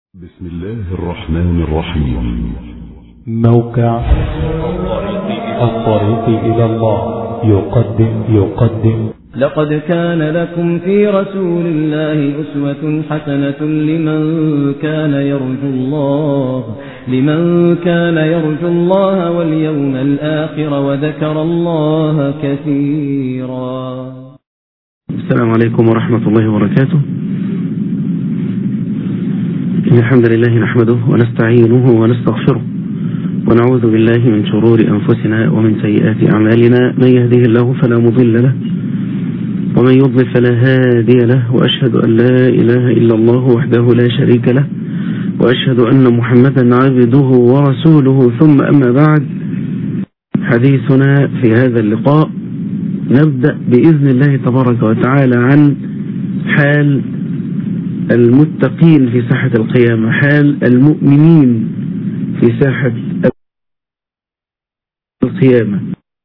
بسم الله الرحمن الرحيم موقع الطريق إلى الله يقدم يقدم لقد كان لكم في رسول الله أسوة حسنة لمن كان يرجو الله لمن كان يرجو الله واليوم الآخر وذكر الله كثيرا السلام عليكم ورحمة الله وبركاته إن الحمد لله نحمده ونستعينه ونستغفره ونعوذ بالله من شرور أنفسنا ومن سيئات أعمالنا من يهده الله فلا مضل له ومن يضلل فلا هادي له وأشهد أن لا إله إلا الله وحده لا شريك له وأشهد أن محمدا عبده ورسوله ثم أما بعد حديثنا في هذا اللقاء نبدأ بإذن الله تبارك وتعالى عن حال المتقين في ساحة القيامة حال المؤمنين في ساحة القيامة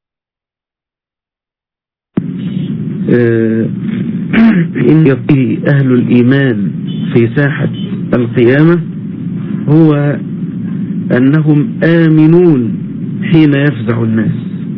إن يقي أهل الإيمان في ساحة القيامة هو أنهم آمنون حين يفزع الناس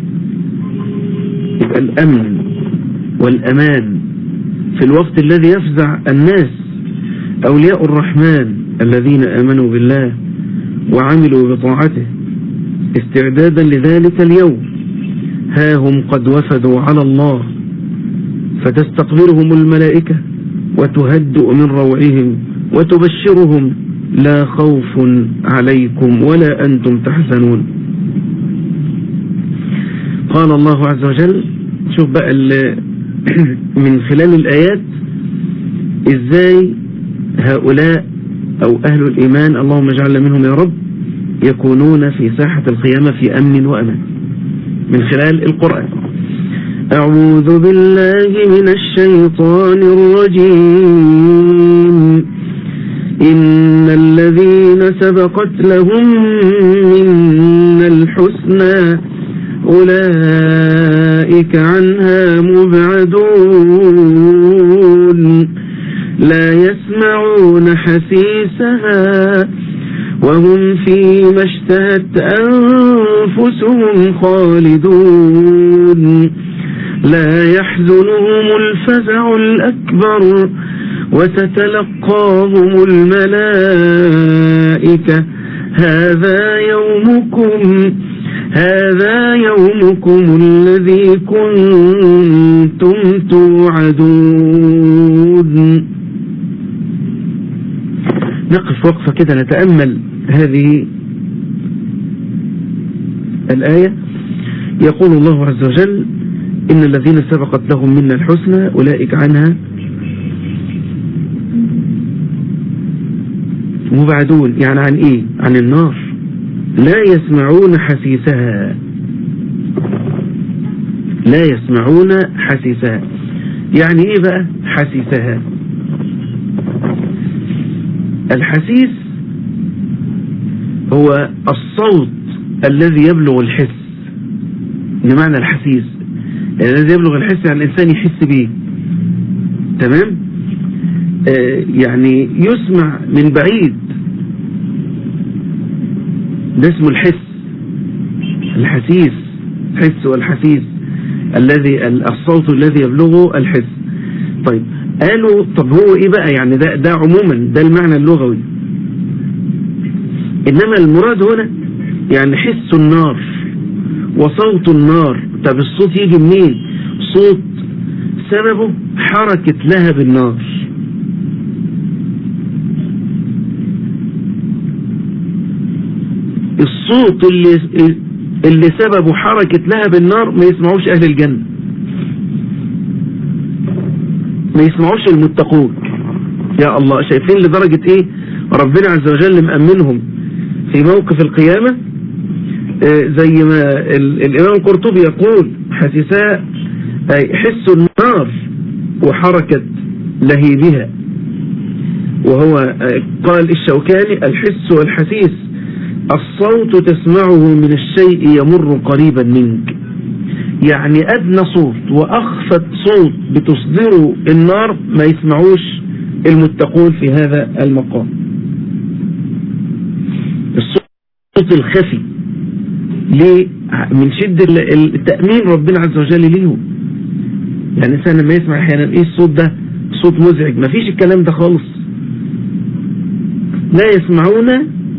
يبقى الأمن والأمان في الوقت الذي يفزع الناس أولياء الرحمن الذين آمنوا بالله وعملوا بطاعته استعدادا لذلك اليوم ها هم قد وفدوا على الله فتستقبلهم الملائكة وتهدئ من روعهم وتبشرهم لا خوف عليكم ولا أنتم تحزنون قال الله عز وجل شوف بقى من خلال الآيات ازاي هؤلاء او اهل الايمان اللهم اجعلنا منهم يا رب يكونون في ساحة القيامة في امن وامان من خلال القرآن اعوذ بالله من الشيطان الرجيم ان الذين سبقت لهم من الحسنى أولئك عنها مبعدون لا يسمعون حسيسها وهم فيما اشتهت أنفسهم خالدون لا يحزنهم الفزع الأكبر وتتلقاهم الملائكة هذا يومكم هذا يومكم الذي كنتم توعدون نقف وقفة كده نتأمل هذه الآية يقول الله عز وجل إن الذين سبقت لهم منا الحسنى أولئك عنها مبعدون يعني عن إيه عن النار لا يسمعون حسيسها لا يسمعون حسيسها يعني ايه بقى حسيسها الحسيس هو الصوت الذي يبلغ الحس بمعنى الحسيس الذي يبلغ الحس يعني الإنسان يحس به تمام آه يعني يسمع من بعيد ده اسمه الحس الحسيس الحس والحسيس الذي الصوت الذي يبلغه الحس طيب قالوا طب هو ايه بقى يعني ده ده عموما ده المعنى اللغوي انما المراد هنا يعني حس النار وصوت النار طب الصوت يجي منين صوت سببه حركة لهب النار الصوت اللي اللي سببه حركة لهب النار ما يسمعوش أهل الجنة ما يسمعوش المتقون يا الله شايفين لدرجة ايه ربنا عز وجل مأمنهم في موقف القيامة آه زي ما الإمام القرطبي يقول حسساء حس النار وحركة لهيبها وهو آه قال الشوكاني الحس والحسيس الصوت تسمعه من الشيء يمر قريبا منك يعني أدنى صوت وأخفت صوت بتصدره النار ما يسمعوش المتقون في هذا المقام الصوت الخفي ليه من شدة التأمين ربنا عز وجل ليهم يعني الإنسان لما يسمع أحيانا إيه الصوت ده صوت مزعج مفيش الكلام ده خالص لا يسمعون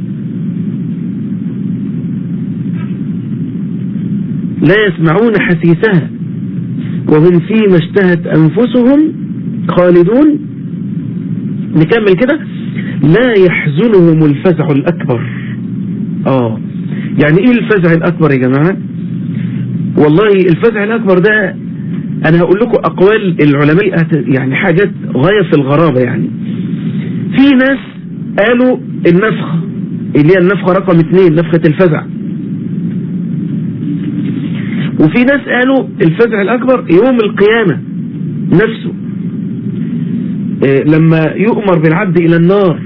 لا يسمعون حسيسها وهم فيما اشتهت أنفسهم خالدون نكمل كده لا يحزنهم الفزع الأكبر آه يعني إيه الفزع الأكبر يا جماعة والله الفزع الأكبر ده أنا هقول لكم أقوال العلماء يعني حاجات غاية في الغرابة يعني في ناس قالوا النفخة اللي هي النفخة رقم اثنين نفخة الفزع وفي ناس قالوا الفزع الأكبر يوم القيامة نفسه إيه لما يؤمر بالعبد إلى النار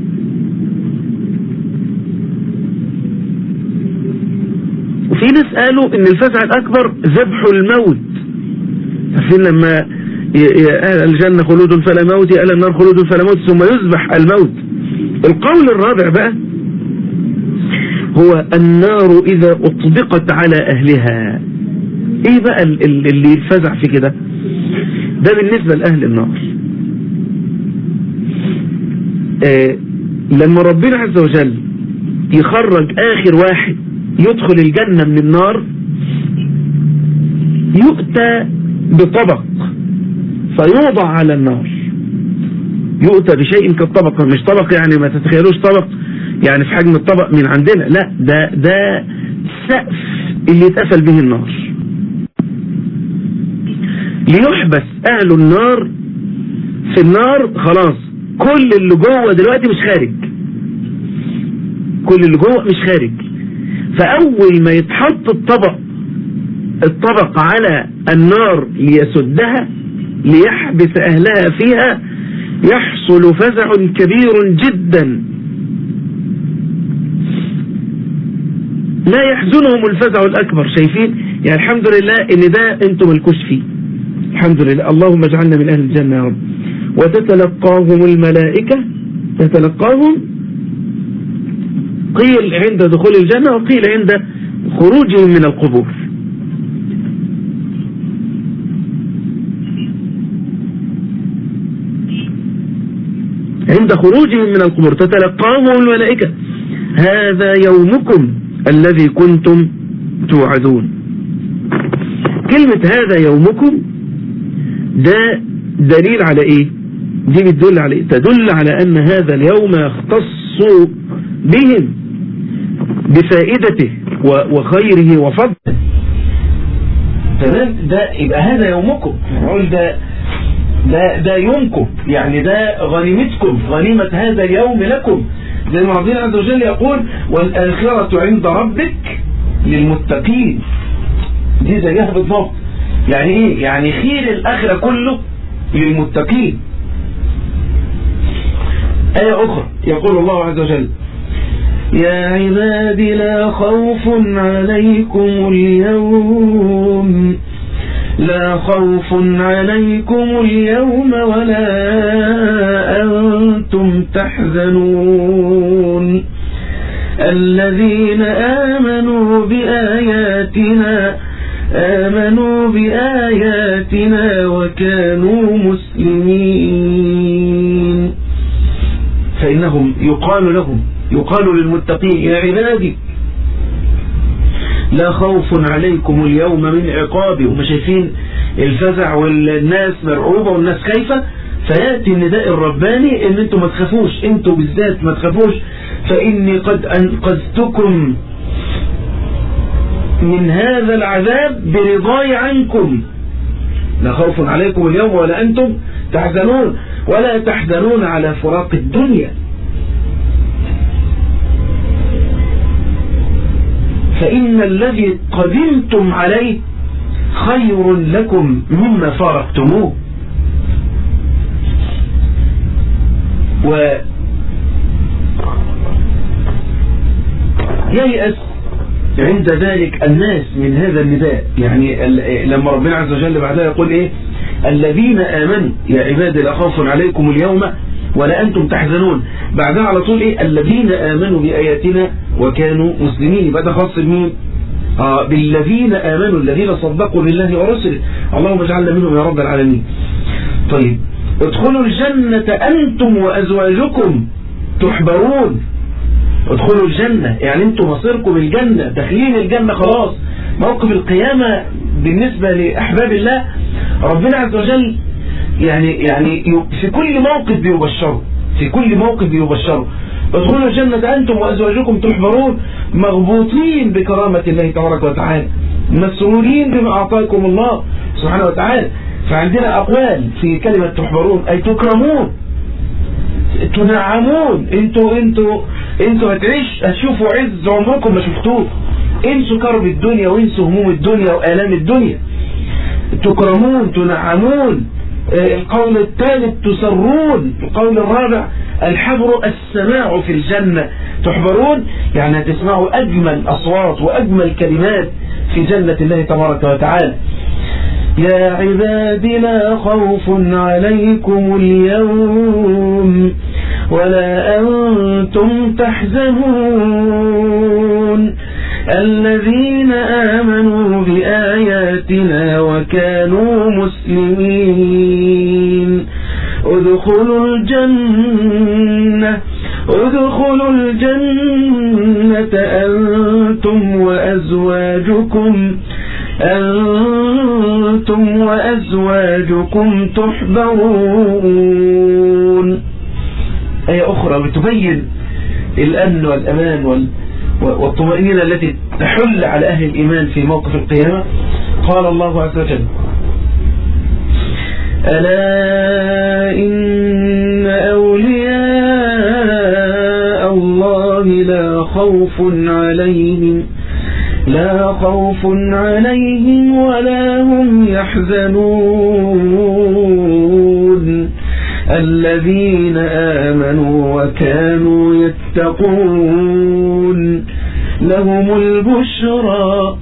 وفي ناس قالوا ان الفزع الأكبر ذبح الموت عارفين لما أهل الجنة خلود فلا موت أهل النار خلود فلا موت ثم يذبح الموت القول الرابع بقى هو النار إذا أطبقت على أهلها إيه بقى اللي يتفزع في كده ده بالنسبة لأهل النار آه لما ربنا عز وجل يخرج آخر واحد يدخل الجنة من النار يؤتى بطبق فيوضع على النار يؤتى بشيء كالطبق مش طبق يعني ما تتخيلوش طبق يعني في حجم الطبق من عندنا لا ده ده سقف اللي يتقفل به النار ليحبس اهل النار في النار خلاص كل اللي جوه دلوقتي مش خارج كل اللي جوه مش خارج فاول ما يتحط الطبق الطبق على النار ليسدها ليحبس اهلها فيها يحصل فزع كبير جدا لا يحزنهم الفزع الأكبر شايفين يعني الحمد لله ان ده انتم الكش فيه الحمد لله اللهم اجعلنا من أهل الجنة يا رب وتتلقاهم الملائكة تتلقاهم قيل عند دخول الجنة وقيل عند خروجهم من القبور عند خروجهم من القبور تتلقاهم الملائكة هذا يومكم الذي كنتم توعدون كلمة هذا يومكم ده دليل على ايه دي بتدل على ايه تدل على ان هذا اليوم يختص بهم بفائدته وخيره وفضله تمام ده يبقى هذا يومكم نقول ده ده ده يومكم يعني ده غنيمتكم غنيمة هذا اليوم لكم زي ما ربنا عز وجل يقول والآخرة عند ربك للمتقين دي زيها بالضبط يعني ايه يعني خير الآخرة كله للمتقين آية أخرى يقول الله عز وجل يا عباد لا خوف عليكم اليوم لا خوف عليكم اليوم ولا أنتم تحزنون الذين آمنوا بآياتنا آمنوا بآياتنا وكانوا مسلمين فإنهم يقال لهم يقال للمتقين يا عبادي لا خوف عليكم اليوم من عقابي وما شايفين الفزع والناس مرعوبة والناس خايفة فيأتي النداء الرباني ان انتم ما تخافوش انتم بالذات ما تخافوش فاني قد انقذتكم من هذا العذاب برضاي عنكم لا خوف عليكم اليوم ولا انتم تحزنون ولا تحزنون على فراق الدنيا فإن الذي قدمتم عليه خير لكم مما فارقتموه و ييأس عند ذلك الناس من هذا النداء يعني لما ربنا عز وجل بعدها يقول ايه الذين آمنوا يا عبادي لا خوف عليكم اليوم ولا أنتم تحزنون بعدها على طول إيه الذين آمنوا بآياتنا وكانوا مسلمين يبقى ده خاص بمين آه بالذين آمنوا الذين صدقوا بالله ورسله اللهم اجعلنا منهم يا رب العالمين طيب ادخلوا الجنة أنتم وأزواجكم تحبرون ادخلوا الجنة يعني انتم مصيركم الجنة داخلين الجنة خلاص موقف القيامة بالنسبة لأحباب الله ربنا عز وجل يعني يعني في كل موقف بيبشروا في كل موقف بيبشروا ادخلوا الجنة أنتم وأزواجكم تحبرون مغبوطين بكرامة الله تبارك وتعالى مسرورين بما أعطاكم الله سبحانه وتعالى فعندنا أقوال في كلمة تحبرون أي تكرمون تنعمون انتوا انتوا انتوا هتعيش هتشوفوا عز عمركم ما شفتوه انسوا كرب الدنيا وانسوا هموم الدنيا وآلام الدنيا تكرمون تنعمون القول الثالث تسرون القول الرابع الحبر السماع في الجنة تحبرون يعني هتسمعوا أجمل أصوات وأجمل كلمات في جنة الله تبارك وتعالى يا عباد لا خوف عليكم اليوم ولا أنتم تحزنون الذين آمنوا بآياتنا وكانوا مسلمين ادخلوا الجنة ادخلوا الجنة أنتم وأزواجكم أنتم وأزواجكم تحبرون آية أخرى بتبين الأمن والأمان وال والطمأنينة التي تحل على أهل الإيمان في موقف القيامة قال الله عز وجل ألا إن أولياء الله لا خوف عليهم لا خوف عليهم ولا هم يحزنون الذين آمنوا وكانوا يتقون لهم البشرى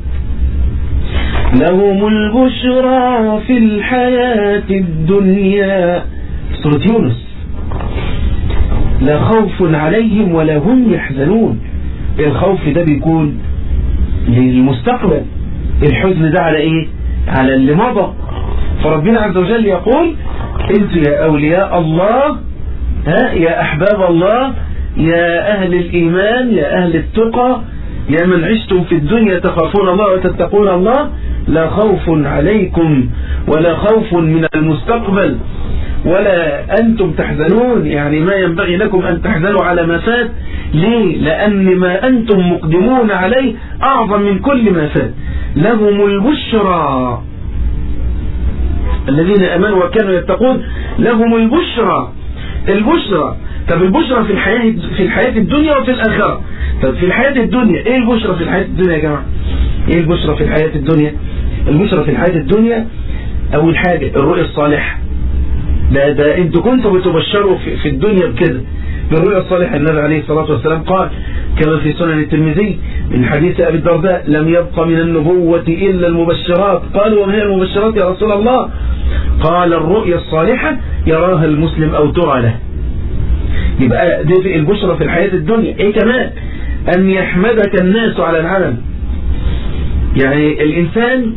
لهم البشرى في الحياة الدنيا سورة يونس لا خوف عليهم ولا هم يحزنون الخوف ده بيكون للمستقبل الحزن ده على ايه على اللي مضى فربنا عز وجل يقول انتوا يا اولياء الله ها يا احباب الله يا اهل الايمان يا اهل التقى يا من عشتم في الدنيا تخافون الله وتتقون الله لا خوف عليكم ولا خوف من المستقبل ولا أنتم تحزنون يعني ما ينبغي لكم أن تحزنوا على ما فات ليه لأن ما أنتم مقدمون عليه أعظم من كل ما فات لهم البشرى الذين أمنوا وكانوا يتقون لهم البشرى البشرى طب البشرى في الحياة في الحياة الدنيا وفي الآخرة طب في الحياة الدنيا ايه البشرى في الحياة الدنيا يا جماعة ايه البشرى في الحياة الدنيا البشرى في الحياة الدنيا اول حاجة الرؤية الصالحة ده ده انتوا كنتوا بتبشروا في, في الدنيا بكده بالرؤيا الصالحة النبي عليه الصلاة والسلام قال كما في سنن الترمذي من حديث أبي الدرداء لم يبق من النبوة إلا المبشرات قالوا وما هي المبشرات يا رسول الله قال الرؤيا الصالحة يراها المسلم أو ترى له يبقى دي البشرى في الحياة الدنيا ايه كمان أن يحمدك الناس على العمل يعني الإنسان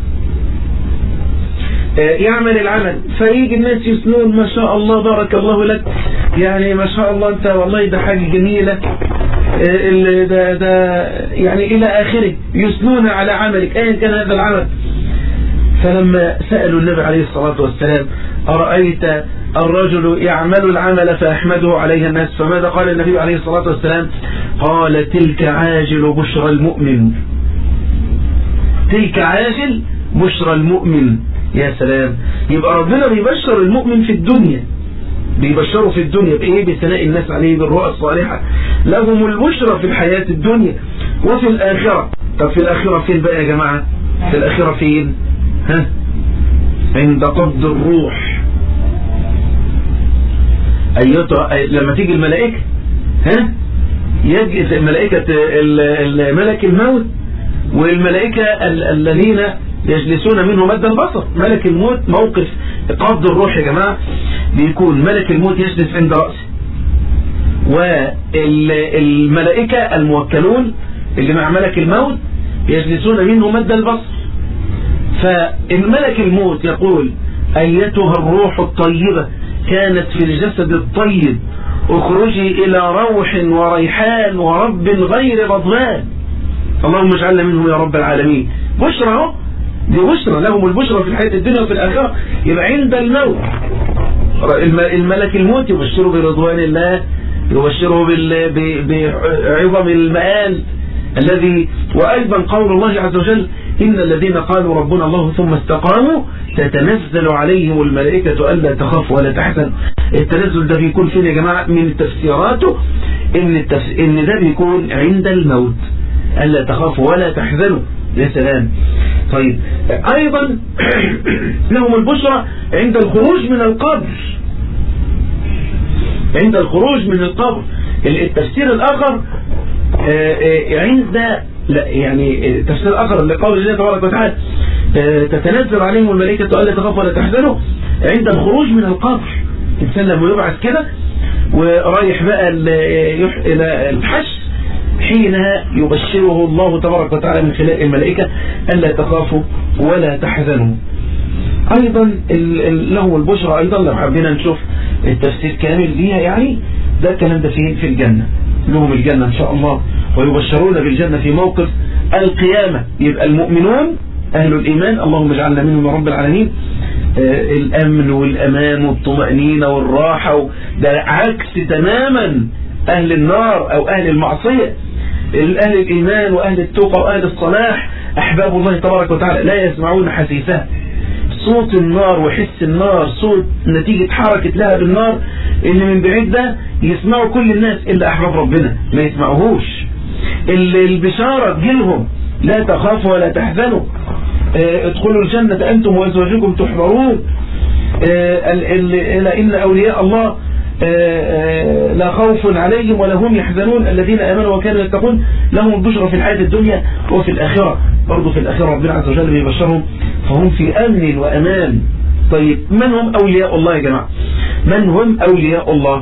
يعمل العمل فيجي الناس يسنون ما شاء الله بارك الله لك يعني ما شاء الله انت والله ده حاجة جميلة ده, ده يعني إلى آخره يسنون على عملك أيا كان هذا العمل فلما سألوا النبي عليه الصلاة والسلام أرأيت الرجل يعمل العمل فأحمده عليها الناس فماذا قال النبي عليه الصلاة والسلام قال تلك عاجل بشرى المؤمن تلك عاجل بشرى المؤمن يا سلام يبقى ربنا بيبشر المؤمن في الدنيا بيبشروا في الدنيا بإيه بثناء الناس عليه بالرؤى الصالحة لهم البشرى في الحياة الدنيا وفي الآخرة طب في الآخرة فين بقى يا جماعة في الآخرة فين ها عند قبض الروح أيضا لما تيجي الملائكة ها يجي الملائكة ملك الموت والملائكة الذين يجلسون منه مد البصر ملك الموت موقف قبض الروح يا جماعة بيكون ملك الموت يجلس عند رأسه والملائكة الموكلون اللي مع ملك الموت يجلسون منه مد البصر فالملك الموت يقول أيتها الروح الطيبة كانت في الجسد الطيب اخرجي إلى روح وريحان ورب غير غضبان اللهم اجعلنا منهم يا رب العالمين بشرى اهو دي بشرى لهم البشرى في الحياة الدنيا وفي الآخرة يبقى عند الموت الملك الموت يبشره برضوان الله يبشره بعظم المآل الذي وأيضا قول الله عز وجل إن الذين قالوا ربنا الله ثم استقاموا تتنزل عليهم الملائكة ألا تخافوا ولا تحزنوا التنزل ده بيكون فين يا جماعة من تفسيراته إن, التفس... إن ده بيكون عند الموت ألا تخافوا ولا تحزنوا يا سلام طيب أيضا لهم البشرى عند الخروج من القبر عند الخروج من القبر التفسير الآخر عند لا يعني تفسير آخر لقول الله تبارك وتعالى تتنزل عليهم الملائكة ألا تخافوا ولا تحزنوا عند الخروج من القبر الإنسان لما يبعث كده ورايح بقى إلى الحشر حينها يبشره الله تبارك وتعالى من خلال الملائكة ألا تخافوا ولا تحزنوا أيضا لهم البشرى أيضا لو حبينا نشوف التفسير كامل ليها يعني ده الكلام ده فين في الجنة لهم الجنة إن شاء الله ويبشرون بالجنة في موقف القيامة يبقى المؤمنون أهل الإيمان اللهم اجعلنا منهم يا رب العالمين آه الأمن والأمان والطمأنينة والراحة ده عكس تماما أهل النار أو أهل المعصية أهل الإيمان وأهل التوقع وأهل الصلاح أحباب الله تبارك وتعالى لا يسمعون حسيسها صوت النار وحس النار صوت نتيجة حركة لهب النار اللي من بعيد ده يسمعوا كل الناس إلا أحباب ربنا ما يسمعوهوش اللي البشارة تجيلهم لا تخافوا ولا تحزنوا اه ادخلوا الجنة أنتم وأزواجكم تحبرون اه إن أولياء الله اه لا خوف عليهم ولا هم يحزنون الذين آمنوا وكانوا يتقون لهم البشرى في الحياة الدنيا وفي الآخرة برضو في الآخرة ربنا عز وجل بيبشرهم فهم في أمن وأمان طيب من هم أولياء الله يا جماعة من هم أولياء الله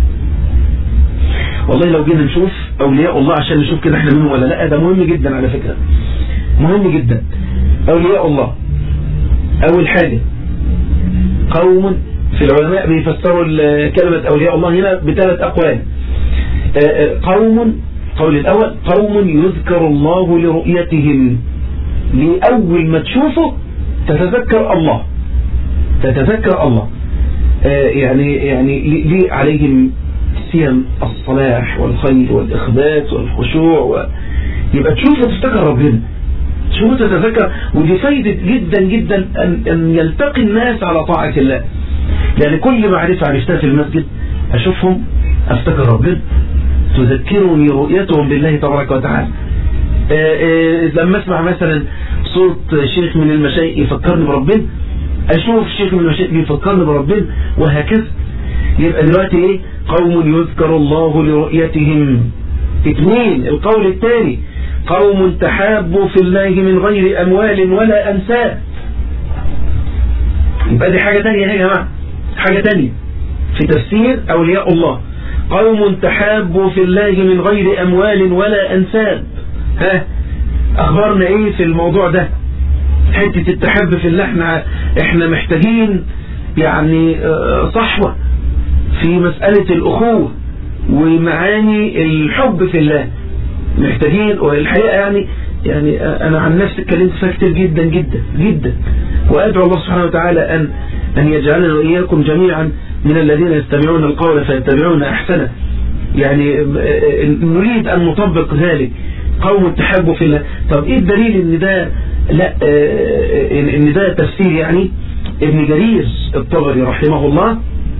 والله لو جينا نشوف أولياء الله عشان نشوف كده احنا منهم ولا لا ده مهم جدا على فكرة مهم جدا أولياء الله أول حاجة قوم في العلماء بيفسروا كلمة أولياء الله هنا بثلاث أقوال قوم قول الأول قوم يذكر الله لرؤيتهم لأول ما تشوفه تتذكر الله تتذكر الله يعني يعني لي عليهم سيم الصلاح والخير والإخبات والخشوع و... يبقى تشوفه تفتكر ربنا تشوفه تتذكر ودي فايدة جدا جدا أن, أن يلتقي الناس على طاعة الله يعني كل معرفة عرفتها في المسجد أشوفهم أفتكر ربنا تذكرني رؤيتهم بالله تبارك وتعالى لما اسمع مثلا صوت شيخ من المشايخ يفكرني بربنا اشوف شيخ من المشايخ يفكرني بربنا وهكذا يبقى دلوقتي ايه قوم يذكر الله لرؤيتهم اثنين القول الثاني قوم تحابوا في الله من غير اموال ولا انساب يبقى دي حاجة تانية يا جماعة حاجة تانية في تفسير اولياء الله قوم تحابوا في الله من غير اموال ولا انساب ها اخبارنا ايه في الموضوع ده حتة التحب في الله احنا احنا محتاجين يعني صحوة في مسألة الاخوة ومعاني الحب في الله محتاجين والحقيقة يعني يعني انا عن نفسي اتكلمت فيها كتير جدا جدا جدا وادعو الله سبحانه وتعالى ان ان يجعلنا واياكم جميعا من الذين يستمعون القول فيتبعون احسنه يعني نريد ان نطبق ذلك قوم التحب في الله طب ايه الدليل ان ده لا ان ده تفسير يعني ابن جرير الطبري رحمه الله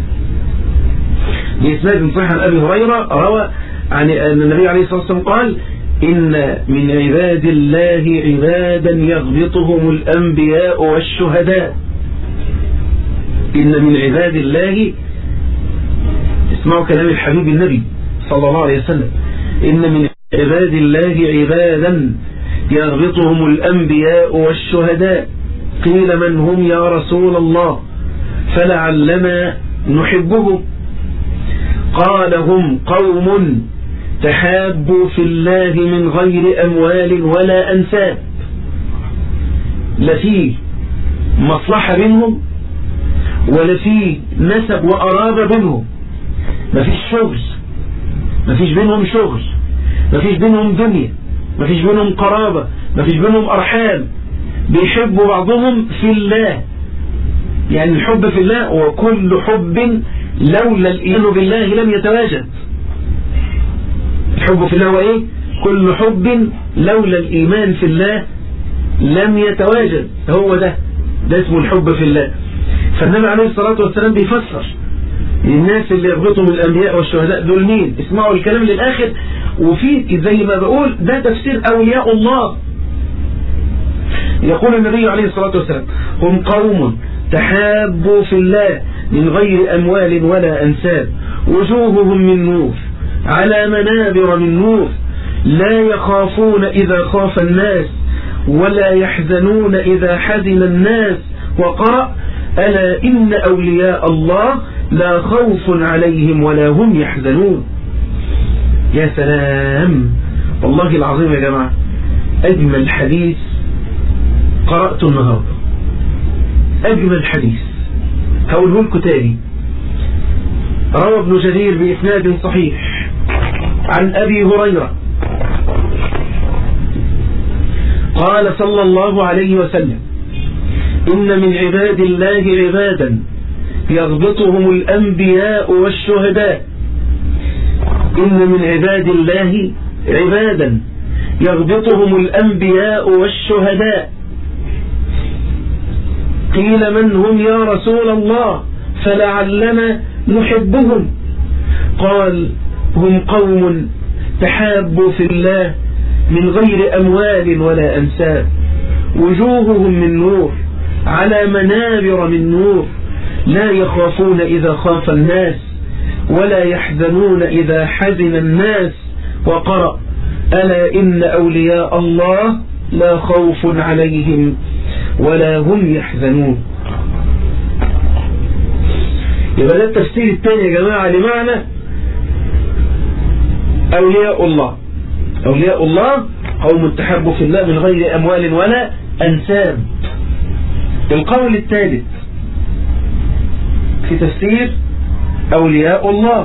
بإسناد صحيح عن أبي هريرة روى عن أن النبي عليه الصلاة والسلام قال إن من عباد الله عبادا يغبطهم الأنبياء والشهداء إن من عباد الله اسمعوا كلام الحبيب النبي صلى الله عليه وسلم إن من عباد الله عبادا يغبطهم الأنبياء والشهداء قيل من هم يا رسول الله فلعلنا نحبهم قال هم قوم تحابوا في الله من غير أموال ولا أنساب لا في مصلحة بينهم ولا في نسب وقرابة بينهم مفيش شغل مفيش بينهم شغل مفيش بينهم دنيا مفيش بينهم قرابة مفيش بينهم أرحام بيحبوا بعضهم في الله يعني الحب في الله وكل حب لولا الإيمان بالله لم يتواجد الحب في الله هو إيه كل حب لولا الإيمان في الله لم يتواجد هو ده ده اسمه الحب في الله فالنبي عليه الصلاة والسلام بيفسر الناس اللي يربطهم الأنبياء والشهداء دول مين اسمعوا الكلام للآخر وفي زي ما بقول ده تفسير أولياء الله يقول النبي عليه الصلاة والسلام هم قوم تحابوا في الله من غير أموال ولا أنساب وجوههم من نور على منابر من نور لا يخافون إذا خاف الناس ولا يحزنون إذا حزن الناس وقرأ ألا إن أولياء الله لا خوف عليهم ولا هم يحزنون يا سلام والله العظيم يا جماعة أجمل حديث قرأته النهاردة أجمل حديث هقوله لكم تاني روى ابن جرير بإسناد صحيح عن أبي هريرة قال صلى الله عليه وسلم إن من عباد الله عبادا يضبطهم الأنبياء والشهداء إن من عباد الله عبادا يغبطهم الأنبياء والشهداء قيل من هم يا رسول الله فلعلنا نحبهم قال هم قوم تحابوا في الله من غير أموال ولا أنساب وجوههم من نور على منابر من نور لا يخافون إذا خاف الناس ولا يحزنون إذا حزن الناس وقرأ ألا إن أولياء الله لا خوف عليهم ولا هم يحزنون يبقى ده التفسير الثاني يا جماعة لمعنى أولياء الله أولياء الله قوم تحبوا في الله من غير أموال ولا أنساب القول الثالث في تفسير أولياء الله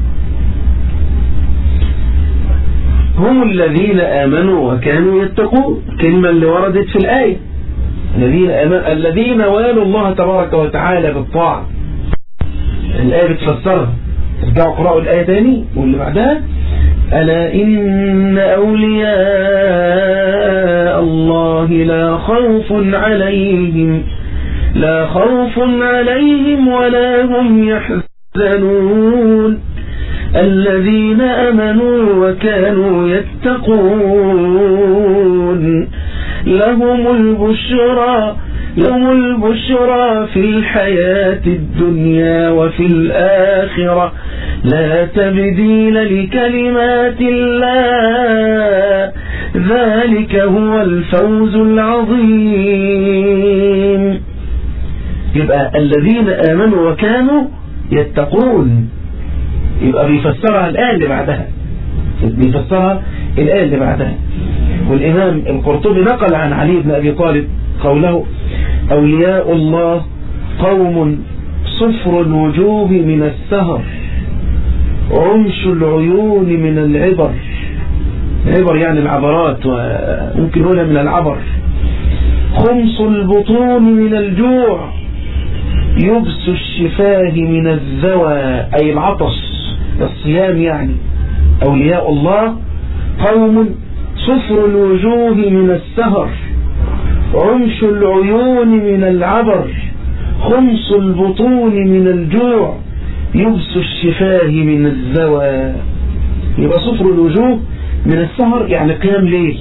هم الذين آمنوا وكانوا يتقون كلمة اللي وردت في الآية الذين آمنوا الذين والوا الله تبارك وتعالى بالطاعة الآية بتفسرها ترجعوا قرأوا الآية تاني واللي بعدها ألا إن أولياء الله لا خوف عليهم لا خوف عليهم ولا هم يحزنون الذين أمنوا وكانوا يتقون لهم البشرى لهم البشرى في الحياة الدنيا وفي الآخرة لا تبديل لكلمات الله ذلك هو الفوز العظيم يبقى الذين آمنوا وكانوا يتقون يبقى بيفسرها الآية اللي بعدها بيفسرها الآية اللي بعدها والإمام القرطبي نقل عن علي بن أبي طالب قوله أولياء الله قوم صفر الوجوه من السهر عمش العيون من العبر العبر يعني العبرات وممكن هنا من العبر خمس البطون من الجوع يبس الشفاه من الذوى أي العطش الصيام يعني أولياء الله قوم صفر الوجوه من السهر عمش العيون من العبر خمس البطون من الجوع يبس الشفاه من الزوى يبقى صفر الوجوه من السهر يعني قيام ليل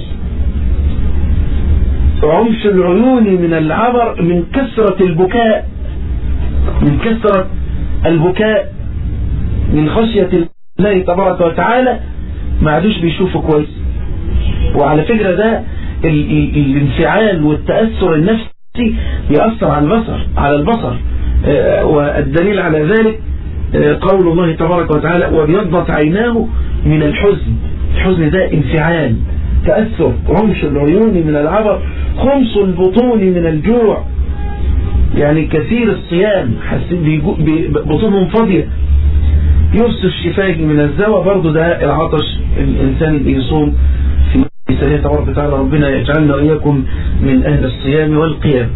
عمش العيون من العبر من كثرة البكاء من كثرة البكاء من خشية الله تبارك وتعالى ما عادوش بيشوفوا كويس وعلى فكرة ده ال ال الانفعال والتأثر النفسي يأثر على البصر على البصر آه والدليل على ذلك آه قول الله تبارك وتعالى وابيضت عيناه من الحزن الحزن ده انفعال تأثر رمش العيون من العبر خمس البطون من الجوع يعني كثير الصيام حاسين بطونهم فاضية يرسل الشفاه من الزوى برضو ده العطش الإنسان اللي يصوم في سنة تبارك وتعالى ربنا يجعلنا وإياكم من أهل الصيام والقيام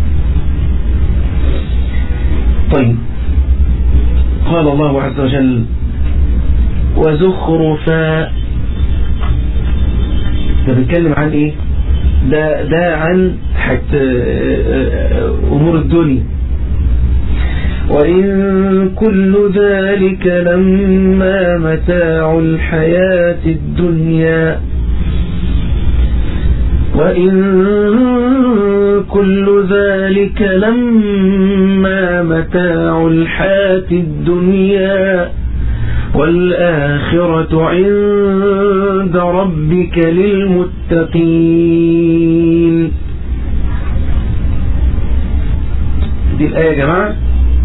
طيب قال الله عز وجل وزخرفا ده بيتكلم عن ايه ده ده عن حتى امور الدنيا وإن كل ذلك لما متاع الحياة الدنيا وإن كل ذلك لما متاع الحياة الدنيا والآخرة عند ربك للمتقين دي الآية يا جماعة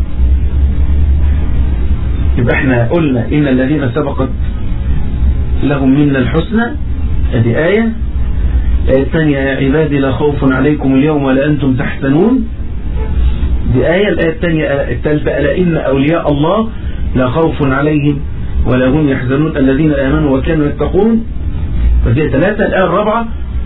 يبقى احنا قلنا إن الذين سبقت لهم منا الحسنى هذه آية الآية الثانية يا عبادي لا خوف عليكم اليوم ولا أنتم تحزنون دي آية الآية الثانية الثالثة ألا إن أولياء الله لا خوف عليهم ولا هم يحزنون الذين آمنوا وكانوا يتقون فدي ثلاثة الآية الرابعة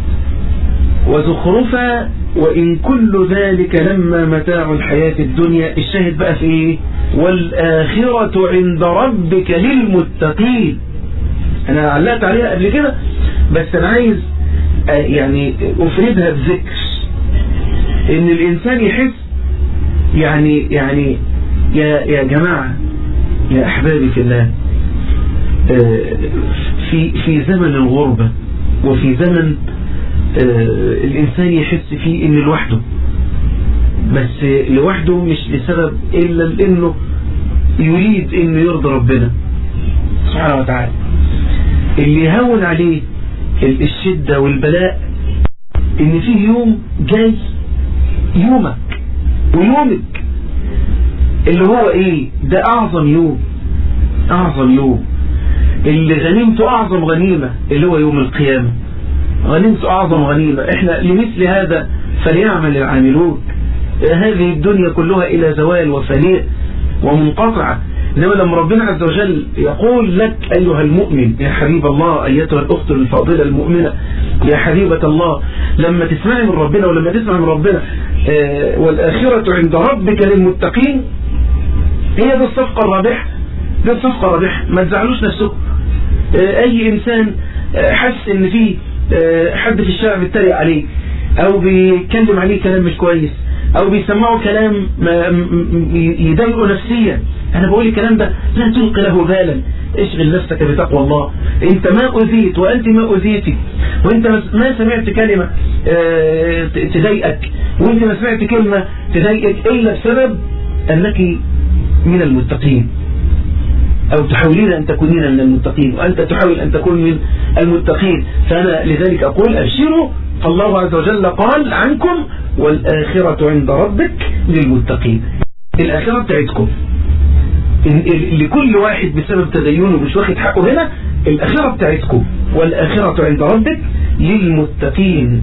وزخرفا وإن كل ذلك لما متاع الحياة الدنيا الشاهد بقى في إيه والآخرة عند ربك للمتقين أنا علقت عليها قبل كده بس أنا عايز يعني أفردها بذكر إن الإنسان يحس يعني يعني يا يا جماعة يا أحبابي في الله في في زمن الغربة وفي زمن الإنسان يحس فيه إن لوحده بس لوحده مش لسبب إلا لأنه يريد إنه يرضى ربنا سبحانه وتعالى اللي يهون عليه الشدة والبلاء إن فيه يوم جاي يومك ويومك اللي هو إيه ده أعظم يوم أعظم يوم اللي غنيمته أعظم غنيمة اللي هو يوم القيامة غنيمته أعظم غنيمة إحنا لمثل هذا فليعمل العاملون هذه الدنيا كلها إلى زوال وفناء ومنقطعة إنما لما ربنا عز وجل يقول لك أيها المؤمن يا حبيب الله أيتها الأخت الفاضلة المؤمنة يا حبيبة الله لما تسمعي من ربنا ولما تسمع من ربنا آه والآخرة عند ربك للمتقين هي دي الصفقة الرابحة دي الصفقة الرابحة ما تزعلوش نفسكم آه أي إنسان آه حس إن في حد في الشارع بيتريق عليه أو بيتكلم عليه كلام مش كويس او بيسمعوا كلام يضايقه نفسيا انا بقول الكلام ده لا تلقي له بالا اشغل نفسك بتقوى الله انت ما اذيت وانت ما اذيتي وانت ما سمعت كلمة تضايقك وانت ما سمعت كلمة تضايقك الا بسبب انك من المتقين أو تحاولين أن تكونين من المتقين وأنت تحاول أن تكون من المتقين فأنا لذلك أقول أبشروا فالله عز وجل قال عنكم والآخرة عند ربك للمتقين الآخرة بتاعتكم لكل واحد بسبب تدينه مش واخد حقه هنا الآخرة بتاعتكم والآخرة عند ربك للمتقين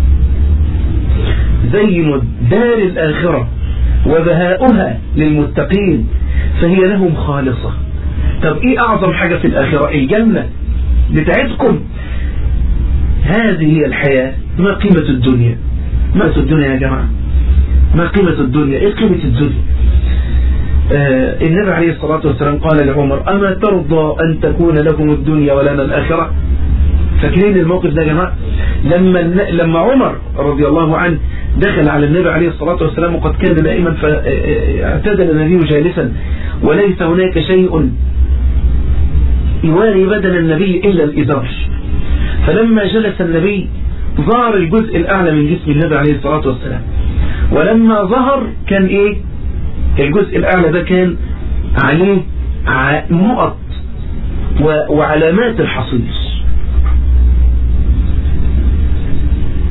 زين دار الآخرة وبهاؤها للمتقين فهي لهم خالصة طب ايه اعظم حاجة في الاخرة الجنة بتاعتكم هذه هي الحياة ما قيمة الدنيا ما قيمة الدنيا يا جماعة ما قيمة الدنيا ايه قيمة الدنيا آه النبي عليه الصلاة والسلام قال لعمر أما ترضى أن تكون لكم الدنيا ولنا الآخرة فاكرين الموقف ده يا جماعة لما لما عمر رضي الله عنه دخل على النبي عليه الصلاة والسلام وقد كان نائما فاعتدل النبي جالسا وليس هناك شيء يواري بدن النبي إلا الإزار فلما جلس النبي ظهر الجزء الأعلى من جسم النبي عليه الصلاة والسلام ولما ظهر كان إيه الجزء الأعلى ده كان عليه نقط وعلامات الحصيص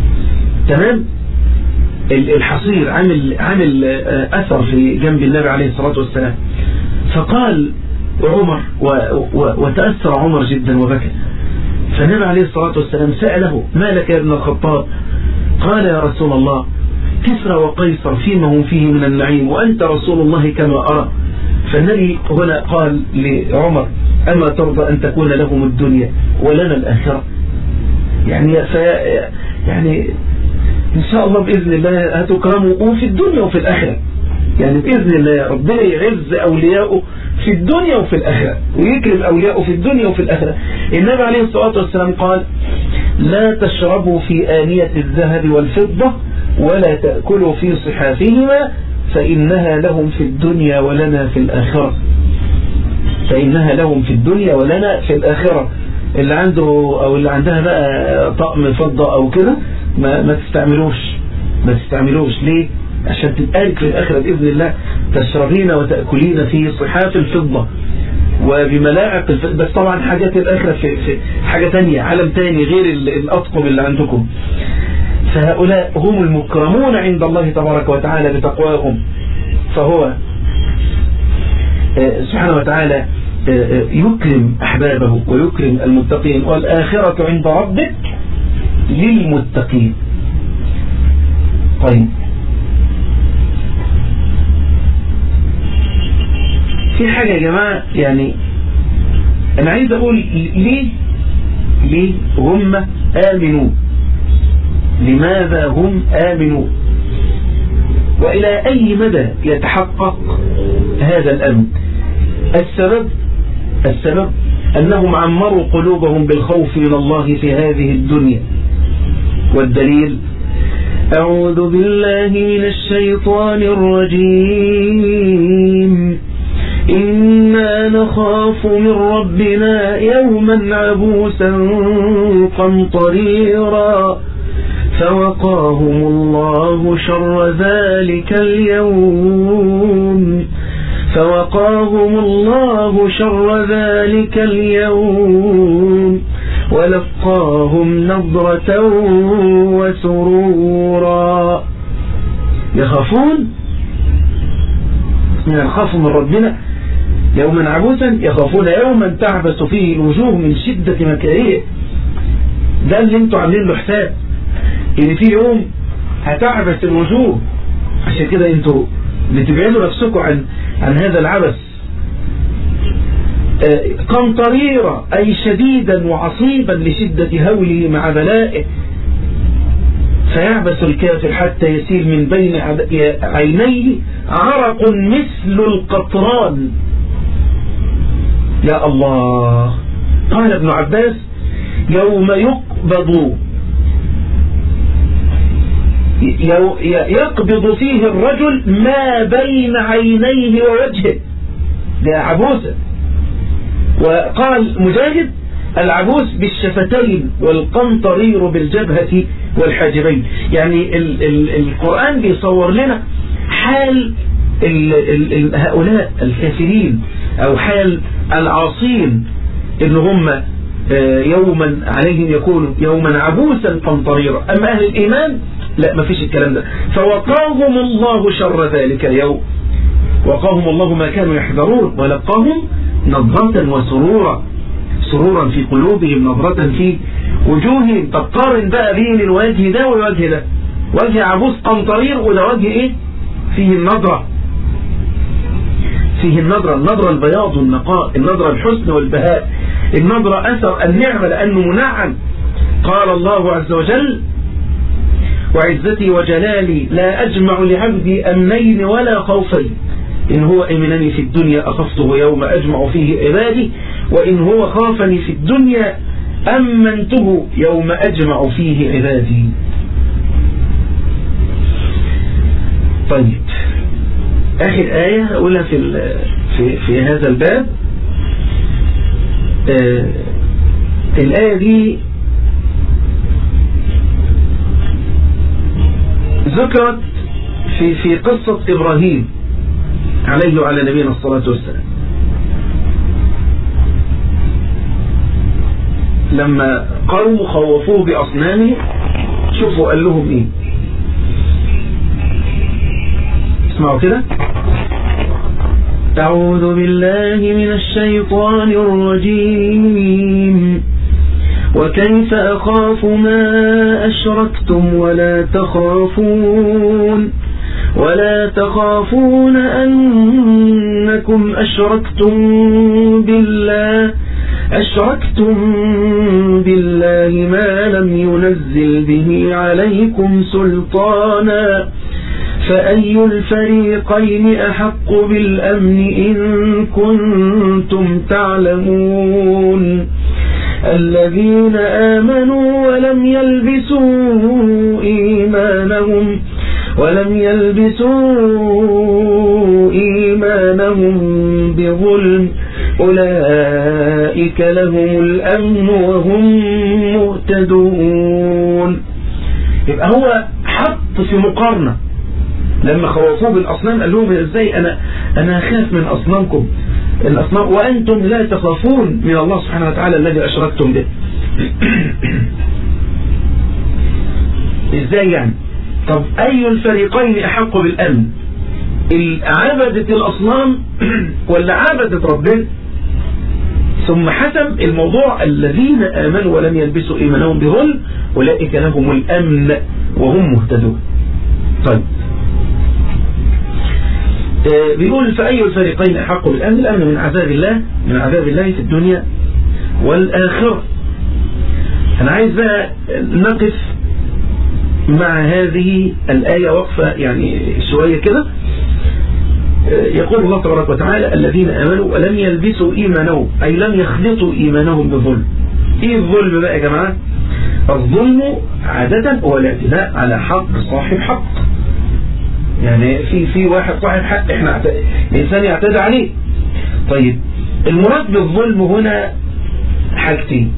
تمام الحصير عامل عامل أثر في جنب النبي عليه الصلاة والسلام فقال عمر وتأثر عمر جدا وبكى فالنبي عليه الصلاة والسلام سأله ما لك يا ابن الخطاب قال يا رسول الله كسرى وقيصر فيما هم فيه من النعيم وأنت رسول الله كما أرى فالنبي هنا قال لعمر أما ترضى أن تكون لهم الدنيا ولنا الآخرة يعني يعني إن شاء الله بإذن الله هتكرموا في الدنيا وفي الآخرة يعني بإذن الله ربنا يعز أولياءه في الدنيا وفي الآخرة ويكرم أولياءه في الدنيا وفي الآخرة النبي عليه الصلاة والسلام قال لا تشربوا في آنية الذهب والفضة ولا تأكلوا في صحافهما فإنها لهم في الدنيا ولنا في الآخرة فإنها لهم في الدنيا ولنا في الآخرة اللي عنده أو اللي عندها بقى طقم فضة أو كده ما, ما تستعملوش ما تستعملوش ليه عشان تبقالك في الآخرة بإذن الله تشربين وتأكلين في صحاف الفضة وبملاعق الفضة بس طبعا حاجات الآخرة في, في حاجة تانية عالم تاني غير الأطقم اللي عندكم فهؤلاء هم المكرمون عند الله تبارك وتعالى بتقواهم فهو سبحانه وتعالى يكرم أحبابه ويكرم المتقين والآخرة عند ربك للمتقين طيب في حاجة يا جماعة يعني أنا عايز أقول ليه ليه هم آمنوا لماذا هم آمنوا وإلى أي مدى يتحقق هذا الأمن السبب السبب أنهم عمروا قلوبهم بالخوف من الله في هذه الدنيا والدليل أعوذ بالله من الشيطان الرجيم إنا نخاف من ربنا يوما عبوسا قمطريرا فوقاهم الله شر ذلك اليوم فوقاهم الله شر ذلك اليوم ولقاهم نظرة وسرورا يخافون يخافوا من ربنا يوما عبوسا يخافون يوما تعبس فيه الوجوه من شدة مكاريه ده اللي انتوا عاملين له حساب ان في يوم هتعبس الوجوه عشان كده انتوا بتبعدوا نفسكم عن عن هذا العبث قمطريرة أي شديدا وعصيبا لشدة هوله مع بلائه فيعبس الكافر حتى يسيل من بين عينيه عرق مثل القطران يا الله قال ابن عباس يوم يقبض يقبض فيه الرجل ما بين عينيه ووجهه ده عبوسة وقال مجاهد العبوس بالشفتين والقنطرير بالجبهة والحاجبين يعني ال ال القرآن بيصور لنا حال ال ال هؤلاء الكافرين أو حال العاصين إن هم يوما عليهم يكون يوما عبوسا قنطريرا أما أهل الإيمان لا ما فيش الكلام ده فوقاهم الله شر ذلك اليوم وقاهم الله ما كانوا يحذرون ولقاهم نظرة وسرورا سرورا في قلوبهم نظرة في وجوههم طب قارن بقى بين الوجه ده والوجه ده وجه عبوس قنطرير وده وجه ايه فيه النظرة فيه النظرة النظرة البياض والنقاء النظرة الحسن والبهاء النظرة أثر النعمة لأنه منعم قال الله عز وجل وعزتي وجلالي لا أجمع لعبدي أمنين ولا خوفين إن هو أمنني في الدنيا أخفته يوم أجمع فيه عبادي وإن هو خافني في الدنيا أمنته يوم أجمع فيه عبادي طيب آخر آية أقولها في, في, في هذا الباب آه الآية دي ذكرت في في قصة إبراهيم عليه وعلى نبينا الصلاة والسلام لما قالوا خوفوه بأصنامه شوفوا قال لهم إيه اسمعوا كده أعوذ بالله من الشيطان الرجيم وكيف أخاف ما أشركتم ولا تخافون ولا تخافون أنكم أشركتم بالله أشركتم بالله ما لم ينزل به عليكم سلطانا فأي الفريقين أحق بالأمن إن كنتم تعلمون الذين آمنوا ولم يلبسوا إيمانهم ولم يلبسوا إيمانهم بظلم أولئك لهم الأمن وهم مهتدون يبقى هو حط في مقارنة لما خوفوه بالأصنام قال لهم ازاي أنا أنا أخاف من أصنامكم الأصنام وأنتم لا تخافون من الله سبحانه وتعالى الذي أشركتم به ازاي يعني طب أي الفريقين أحق بالأمن عبدة الأصنام ولا عبدة ربنا ثم حسم الموضوع الذين آمنوا ولم يلبسوا إيمانهم بظلم أولئك لهم الأمن وهم مهتدون طيب بيقول فأي الفريقين أحق بالأمن الأمن من عذاب الله من عذاب الله في الدنيا والآخرة أنا عايز بقى نقف مع هذه الآية وقفة يعني شوية كده يقول الله تبارك وتعالى الذين آمنوا ولم يلبسوا إيمانهم أي لم يخلطوا إيمانهم بظلم إيه الظلم بقى يا جماعة الظلم عادة هو الاعتداء على حق صاحب حق يعني في في واحد صاحب حق احنا الإنسان يعتدى عليه طيب المراد بالظلم هنا حاجتين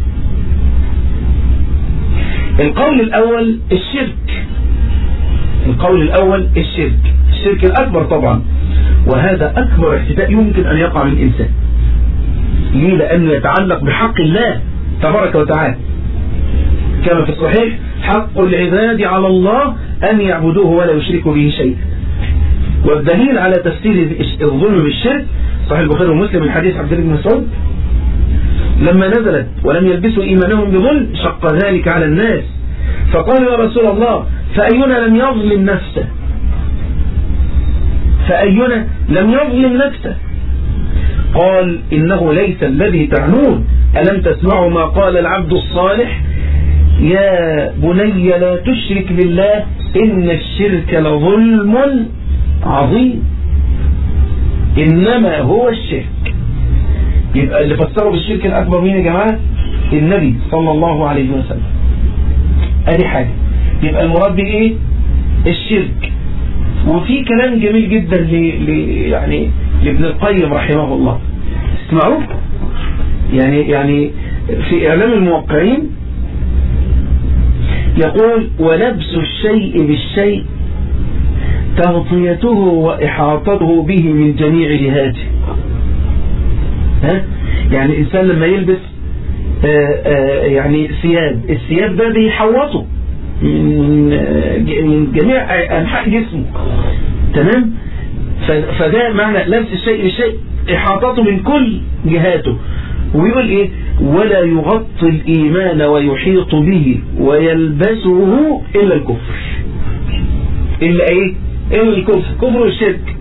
القول الأول الشرك القول الأول الشرك الشرك الأكبر طبعا وهذا أكبر اعتداء يمكن أن يقع من الإنسان ليه لأنه يتعلق بحق الله تبارك وتعالى كما في الصحيح حق العباد على الله أن يعبدوه ولا يشركوا به شيئا والدليل على تفسير الظلم بالشرك صحيح البخاري ومسلم من حديث عبد الله بن مسعود لما نزلت ولم يلبسوا إيمانهم بظلم شق ذلك على الناس فقالوا يا رسول الله فأينا لم يظلم نفسه فأينا لم يظلم نفسه قال إنه ليس الذي تعنون ألم تسمعوا ما قال العبد الصالح يا بني لا تشرك بالله إن الشرك لظلم عظيم إنما هو الشرك يبقى اللي فسروا بالشرك الأكبر مين يا جماعة النبي صلى الله عليه وسلم ادي حاجة يبقى المراد بإيه الشرك وفي كلام جميل جدا ل... ل... يعني لابن القيم رحمه الله اسمعوا يعني يعني في إعلام الموقعين يقول ولبس الشيء بالشيء تغطيته وإحاطته به من جميع جهاته ها؟ يعني الإنسان لما يلبس آآ آآ يعني ثياب الثياب ده بيحوطه من, من جميع أنحاء جسمه تمام فده معنى لبس الشيء بالشيء إحاطته من كل جهاته ويقول إيه ولا يغطي الإيمان ويحيط به ويلبسه إلا الكفر إلا إيه إلا الكفر كفر الشرك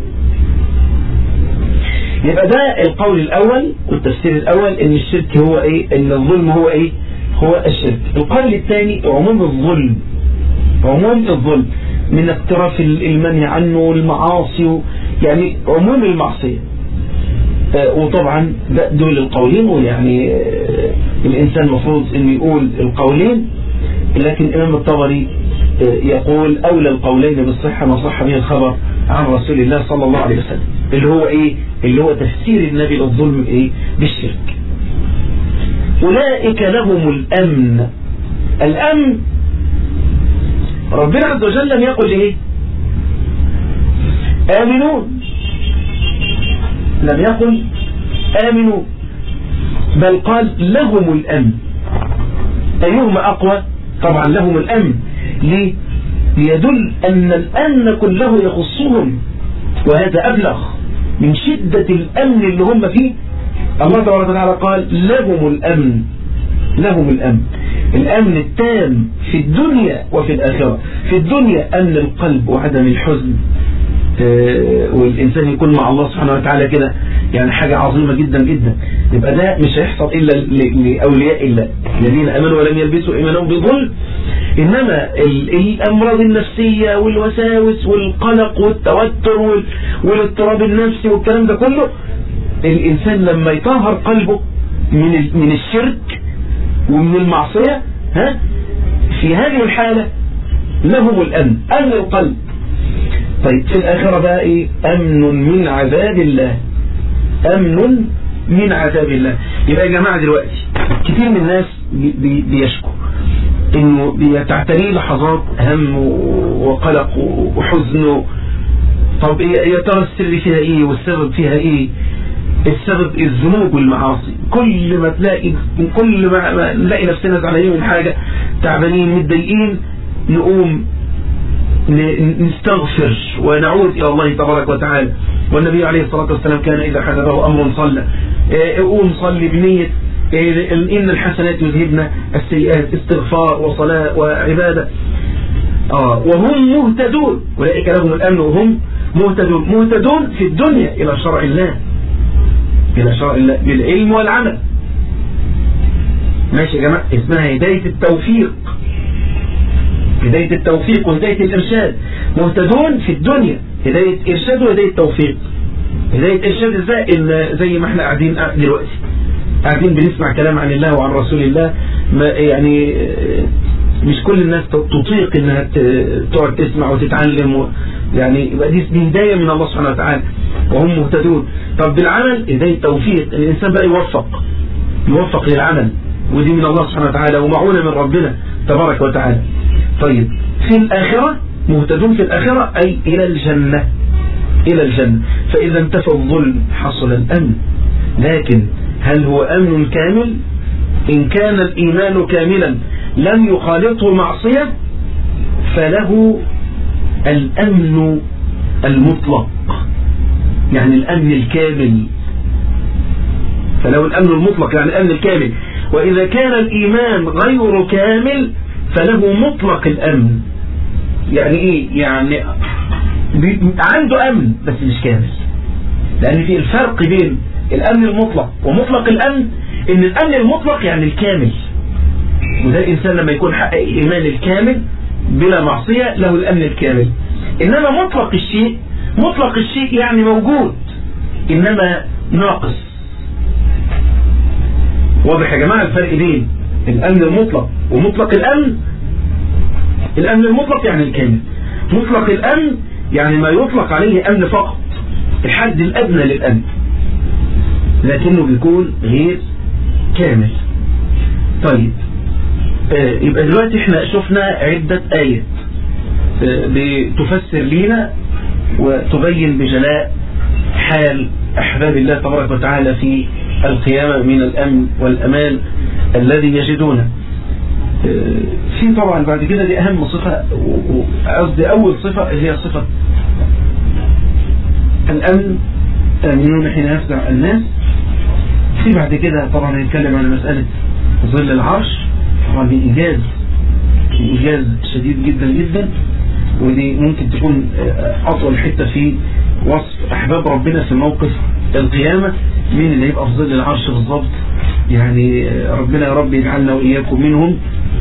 يبقى ده القول الأول والتفسير الأول إن الشرك هو إيه إن الظلم هو إيه هو الشرك القول الثاني عموم الظلم عموم الظلم من اقتراف المنع عنه والمعاصي يعني عموم المعصية وطبعا دول القولين ويعني الإنسان المفروض أن يقول القولين لكن الإمام الطبري يقول أولى القولين بالصحة ما صح به الخبر عن رسول الله صلى الله عليه وسلم اللي هو إيه اللي هو تفسير النبي للظلم إيه بالشرك أولئك لهم الأمن الأمن ربنا عز وجل لم يقل إيه آمنون لم يقل آمنوا بل قال لهم الأمن أيهما أقوى طبعا لهم الأمن ليه ليدل أن الأمن كله يخصهم وهذا أبلغ من شدة الأمن اللي هم فيه الله تبارك وتعالى قال لهم الأمن لهم الأمن الأمن التام في الدنيا وفي الآخرة في الدنيا أمن القلب وعدم الحزن والإنسان يكون مع الله سبحانه وتعالى كده يعني حاجة عظيمة جدا جدا يبقى ده مش هيحصل إلا لأولياء الله الذين أمنوا ولم يلبسوا إيمانهم بظلم إنما الأمراض النفسية والوساوس والقلق والتوتر والاضطراب النفسي والكلام ده كله الإنسان لما يطهر قلبه من من الشرك ومن المعصية ها في هذه الحالة لهم الأمن أمن القلب طيب في الآخرة بقى إيه أمن من عذاب الله أمن من عذاب الله يبقى يا جماعة دلوقتي كتير من الناس بي بيشكو انه بيتعتريه لحظات هم وقلق وحزن طب إيه يا ترى السر فيها ايه والسبب فيها ايه السبب الذنوب والمعاصي كل ما تلاقي كل ما نلاقي نفسنا زعلانين من حاجة تعبانين متضايقين نقوم نستغفر ونعود إلى الله تبارك وتعالى والنبي عليه الصلاة والسلام كان إذا حدثه أمر صلى قوم صلي بنية إن الحسنات يذهبن السيئات استغفار وصلاة وعبادة آه وهم مهتدون أولئك لهم الأمن وهم مهتدون مهتدون في الدنيا إلى شرع الله إلى شرع الله بالعلم والعمل ماشي يا جماعة اسمها هداية التوفيق هداية التوفيق وهداية الإرشاد مهتدون في الدنيا هداية إرشاد وهداية توفيق هداية إرشاد إزاي إن زي ما احنا قاعدين دلوقتي قاعدين بنسمع كلام عن الله وعن رسول الله ما يعني مش كل الناس تطيق انها تقعد تسمع وتتعلم و يعني يبقى دي هدايه من الله سبحانه وتعالى وهم مهتدون طب بالعمل هدايه توفيق الانسان بقى يوفق يوفق للعمل ودي من الله سبحانه وتعالى ومعونه من ربنا تبارك وتعالى طيب في الآخرة مهتدون في الآخرة أي إلى الجنة إلى الجنة فإذا انتفى الظلم حصل الأمن لكن هل هو أمن كامل إن كان الإيمان كاملا لم يخالطه معصية فله الأمن المطلق يعني الأمن الكامل فله الأمن المطلق يعني الأمن الكامل وإذا كان الإيمان غير كامل فله مطلق الأمن يعني إيه يعني عنده أمن بس مش كامل لأن في الفرق بين الأمن المطلق ومطلق الأمن إن الأمن المطلق يعني الكامل وده الإنسان لما يكون حقق الإيمان الكامل بلا معصية له الأمن الكامل إنما مطلق الشيء مطلق الشيء يعني موجود إنما ناقص واضح يا جماعة الفرق بين الأمن المطلق ومطلق الأمن الأمن المطلق يعني الكامل مطلق الأمن يعني ما يطلق عليه أمن فقط الحد الأدنى للأمن لكنه بيكون غير كامل طيب آه يبقى دلوقتي احنا شفنا عدة آيات آه بتفسر لينا وتبين بجلاء حال أحباب الله تبارك وتعالى في القيامة من الأمن والأمان الذي يجدونه في طبعا بعد كده دي أهم صفة قصدي أول صفة هي صفة الأمن آمنون حين يفزع الناس في بعد كده طبعا هنتكلم عن مسألة ظل العرش طبعا دي إنجاز إنجاز شديد جدا جدا ودي ممكن تكون أطول حتة في وصف أحباب ربنا في موقف القيامة مين اللي يبقى في ظل العرش بالظبط يعني ربنا يا رب يجعلنا وإياكم منهم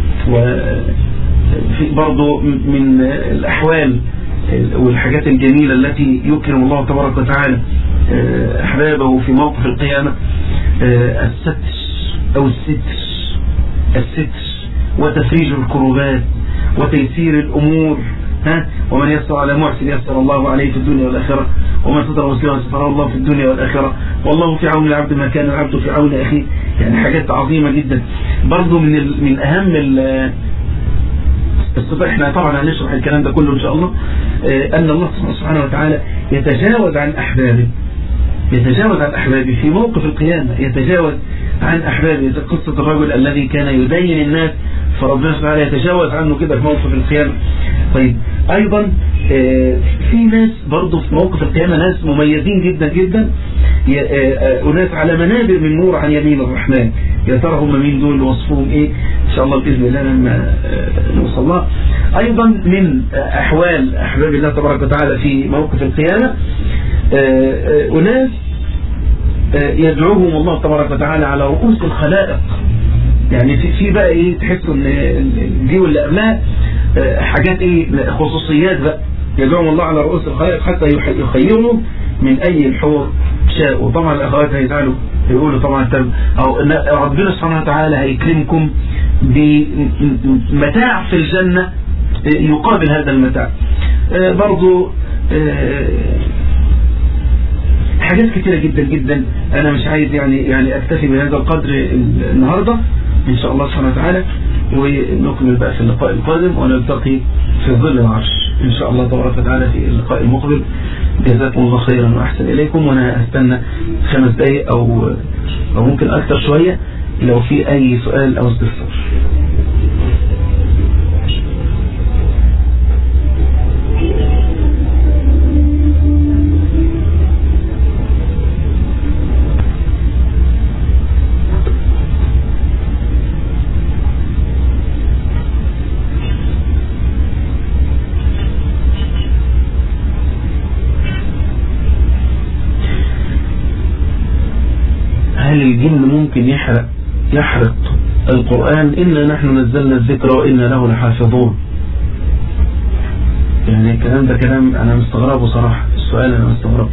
وفي برضو من الأحوال والحاجات الجميلة التي يكرم الله تبارك وتعالى أحبابه في موقف القيامة الستر أو الستر الستر وتفريج الكروبات وتيسير الأمور ها ومن يسر على محسن يسر الله عليه في الدنيا والآخرة ومن ستر مسلما ستر الله في الدنيا والآخرة والله في عون العبد ما كان العبد في عون أخيه يعني حاجات عظيمة جدا برضو من ال من أهم الصفة احنا طبعا هنشرح الكلام ده كله إن شاء الله أن الله سبحانه وتعالى يتجاوز عن أحبابه يتجاوز عن أحبابه في موقف القيامة يتجاوز عن أحبابه قصة الرجل الذي كان يدين الناس فربنا سبحانه وتعالى يتجاوز عنه كده في موقف القيامة طيب أيضا في ناس برضه في موقف القيامة ناس مميزين جدا جدا وناس على منابر من نور عن يمين الرحمن يا ترى هم مين دول وصفهم ايه ان شاء الله باذن الله لما نوصل لها ايضا من احوال احباب الله تبارك وتعالى في موقف القيامة وناس يدعوهم الله تبارك وتعالى على رؤوس الخلائق يعني في في بقى ايه تحسوا ان دي واللي قبلها حاجات ايه خصوصيات بقى يدعوهم الله على رؤوس الخلائق حتى يخيرهم من اي الحور شاء وطبعا الاخوات هيزعلوا يقولوا طبعا او ربنا سبحانه وتعالى هيكرمكم بمتاع في الجنة يقابل هذا المتاع برضو حاجات كتيرة جدا جدا انا مش عايز يعني يعني اكتفي بهذا القدر النهاردة ان شاء الله سبحانه وتعالى ونكمل بقى في اللقاء القادم ونلتقي في ظل العرش ان شاء الله تبارك وتعالى في اللقاء المقبل جزاكم الله خيرا واحسن اليكم وانا هستنى خمس دقايق او او ممكن اكثر شوية لو في اي سؤال او استفسار هل الجن ممكن يحرق يحرق القرآن إنا نحن نزلنا الذكر وإنا له لحافظون يعني الكلام ده كلام أنا مستغربه صراحة السؤال أنا مستغربه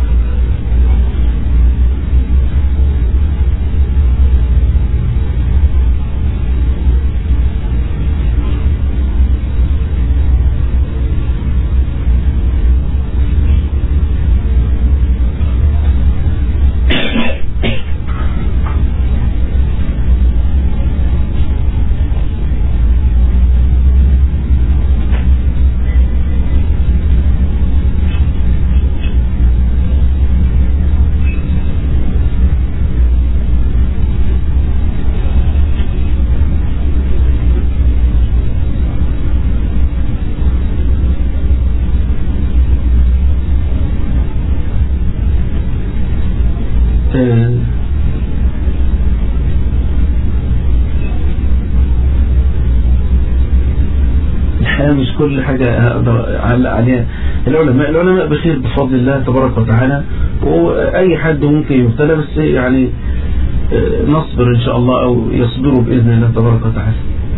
الحقيقة مش كل حاجة أقدر أعلق عليها العلماء العلماء بخير بفضل الله تبارك وتعالى وأي حد ممكن يبتلى بس يعني نصبر إن شاء الله أو يصبروا بإذن الله تبارك وتعالى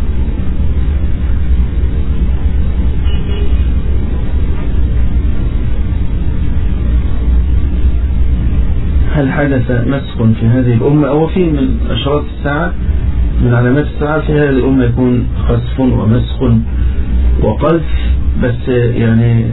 هل حدث مسخ في هذه الأمة أو في من أشراط الساعة من علامات الساعة في هذه الأمة يكون خسف ومسخ وقذف بس يعني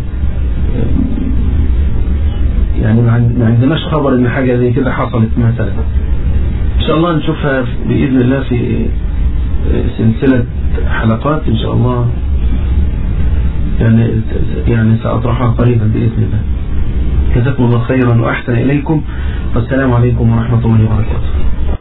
يعني ما عندناش خبر ان حاجة زي كده حصلت مثلا ان شاء الله نشوفها بإذن الله في سلسلة حلقات ان شاء الله يعني يعني سأطرحها قريبا بإذن الله جزاكم الله خيرا وأحسن إليكم والسلام عليكم ورحمة الله وبركاته